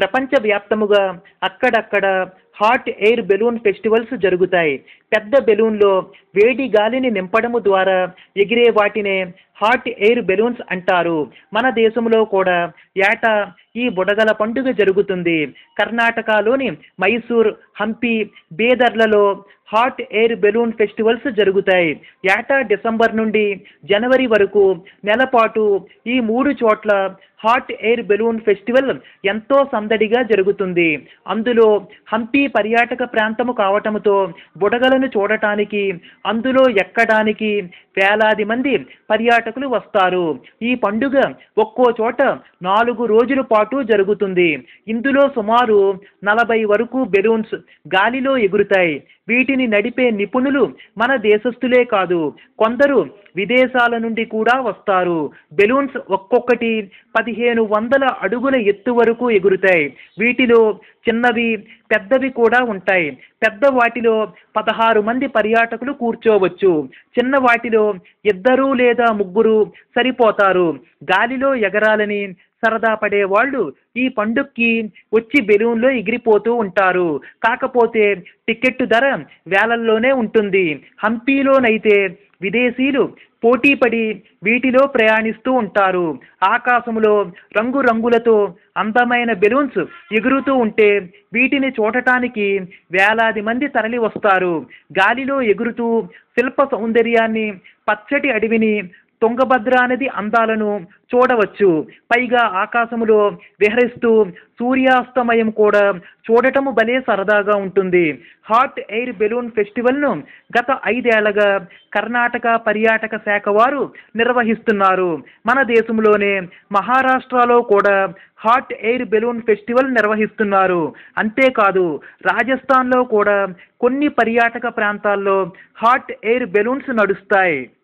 ప్రపంచవ్యాప్తముగా అక్కడక్కడ hot air balloon festivals జరుగుతాయి పెద్ద బెలూన్లో వేడి గాలిని నింపడము ద్వారా ఎగిరే వాటినే హాట్ ఎయిర్ బెలూన్స్ అంటారు మన దేశంలో కూడా ఏటా ఈ బుడగల పండుగ జరుగుతుంది కర్ణాటకలోని మైసూర్ హంపి బీదర్లలో హాట్ ఎయిర్ బెలూన్ ఫెస్టివల్స్ జరుగుతాయి ఏటా డిసెంబర్ నుండి జనవరి వరకు నెలపాటు ఈ మూడు చోట్ల హాట్ ఎయిర్ బెలూన్ ఫెస్టివల్ ఎంతో సందడిగా జరుగుతుంది అందులో హంపి పర్యాటక ప్రాంతము కావటముతో బుడగలను చూడటానికి అందులో ఎక్కడానికి వేలాది మంది పర్యాటకులు వస్తారు ఈ పండుగ ఒక్కో చోట నాలుగు రోజుల పాటు జరుగుతుంది ఇందులో సుమారు నలభై వరకు బెలూన్స్ గాలిలో ఎగురుతాయి వీటిని నడిపే నిపుణులు మన దేశస్థులే కాదు కొందరు విదేశాల నుండి కూడా వస్తారు బెలూన్స్ ఒక్కొక్కటి పదిహేను వందల అడుగుల ఎత్తు వరకు ఎగురుతాయి వీటిలో చిన్నవి పెద్దవి కూడా ఉంటాయి పెద్ద వాటిలో పదహారు మంది పర్యాటకులు కూర్చోవచ్చు చిన్న వాటిలో ఇద్దరు లేదా ముగ్గురు సరిపోతారు గాలిలో ఎగరాలని సరదా పడే వాళ్ళు ఈ పండుగకి వచ్చి బెలూన్లో ఎగిరిపోతూ ఉంటారు కాకపోతే టికెట్ ధర వేలల్లోనే ఉంటుంది హంపీలోనైతే విదేశీయులు పోటీపడి వీటిలో ప్రయాణిస్తూ ఉంటారు ఆకాశంలో రంగురంగులతో అందమైన బెలూన్స్ ఎగురుతూ ఉంటే వీటిని చూడటానికి వేలాది మంది తరలి వస్తారు గాలిలో ఎగురుతూ శిల్ప సౌందర్యాన్ని పచ్చటి అడవిని తుంగభద్ర నది అందాలను చూడవచ్చు పైగా ఆకాశములో విహరిస్తూ సూర్యాస్తమయం కూడా చూడటము భలే సరదాగా ఉంటుంది హాట్ ఎయిర్ బెలూన్ ఫెస్టివల్ను గత ఐదేళ్లగా కర్ణాటక పర్యాటక శాఖ వారు నిర్వహిస్తున్నారు మన దేశంలోనే మహారాష్ట్రలో కూడా హాట్ ఎయిర్ బెలూన్ ఫెస్టివల్ నిర్వహిస్తున్నారు అంతేకాదు రాజస్థాన్లో కూడా కొన్ని పర్యాటక ప్రాంతాల్లో హాట్ ఎయిర్ బెలూన్స్ నడుస్తాయి